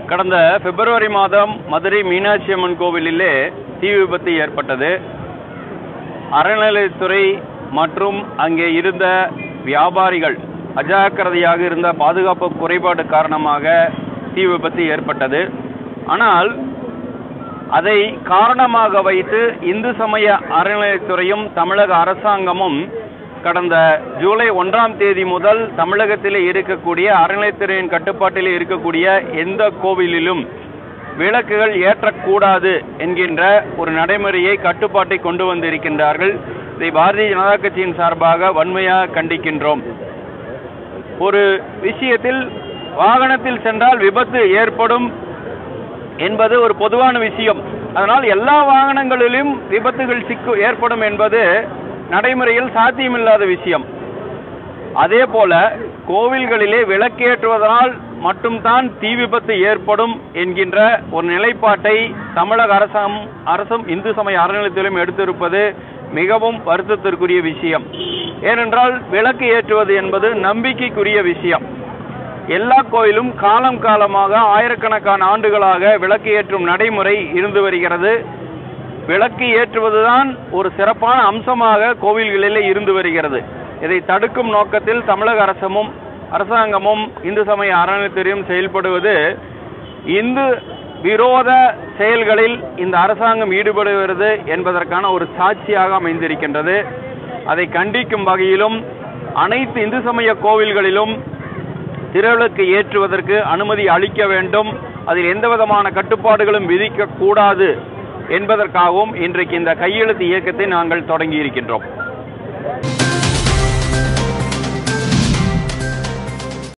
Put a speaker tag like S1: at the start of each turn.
S1: கடந்த பிப்ரவரி மாதம் மதுரை மீனாட்சி அம்மன் கோவிலிலே தீ விபத்து ஏற்பட்டது அறநிலையத்துறை மற்றும் அங்கே இருந்த வியாபாரிகள் அஜாக்கிரதையாக இருந்த பாதுகாப்பு குறைபாடு காரணமாக தீ விபத்து ஏற்பட்டது ஆனால் அதை காரணமாக வைத்து இந்து சமய அறநிலையத்துறையும் தமிழக அரசாங்கமும் கடந்த ஜூலை ஒன்றாம் தேதி முதல் தமிழகத்திலே இருக்கக்கூடிய அறநிலையத்துறையின் கட்டுப்பாட்டிலே இருக்கக்கூடிய எந்த கோவிலிலும் விளக்குகள் ஏற்றக்கூடாது என்கின்ற ஒரு நடைமுறையை கட்டுப்பாட்டை கொண்டு வந்திருக்கின்றார்கள் இதை பாரதிய ஜனதா கட்சியின் சார்பாக வன்மையாக கண்டிக்கின்றோம் ஒரு விஷயத்தில் வாகனத்தில் சென்றால் விபத்து ஏற்படும் என்பது ஒரு பொதுவான விஷயம் அதனால் எல்லா வாகனங்களிலும் விபத்துகள் சிக்கு ஏற்படும் என்பது நடைமுறையில் சாத்தியமில்லாத விஷயம் அதே போல கோவில்களிலே விளக்கேற்றுவதனால் மட்டும்தான் தீ விபத்து ஏற்படும் என்கின்ற ஒரு நிலைப்பாட்டை தமிழக அரசும் அரசும் இந்து சமய அறநிலையத்திலும் எடுத்திருப்பது மிகவும் வருத்தத்திற்குரிய விஷயம் ஏனென்றால் விளக்கு ஏற்றுவது என்பது நம்பிக்கைக்குரிய விஷயம் எல்லா கோயிலும் காலம் காலமாக ஆயிரக்கணக்கான ஆண்டுகளாக விளக்கு ஏற்றும் நடைமுறை இருந்து வருகிறது விளக்கு ஏற்றுவதுதான் ஒரு சிறப்பான அம்சமாக கோவில்களிலே இருந்து வருகிறது இதை தடுக்கும் நோக்கத்தில் தமிழக அரசும் அரசாங்கமும் இந்து சமய அறநிலையத்துறையும் செயல்படுவது இந்து விரோத செயல்களில் இந்த அரசாங்கம் ஈடுபடுகிறது என்பதற்கான ஒரு சாட்சியாக அமைந்திருக்கின்றது அதை கண்டிக்கும் வகையிலும் அனைத்து இந்து சமய கோவில்களிலும் திருவிளக்கு ஏற்றுவதற்கு அனுமதி அளிக்க வேண்டும் அதில் எந்த விதமான கட்டுப்பாடுகளும் விதிக்க கூடாது என்பதற்காகவும் இன்றைக்கு இந்த கையெழுத்து இயக்கத்தை நாங்கள் தொடங்கி இருக்கின்றோம்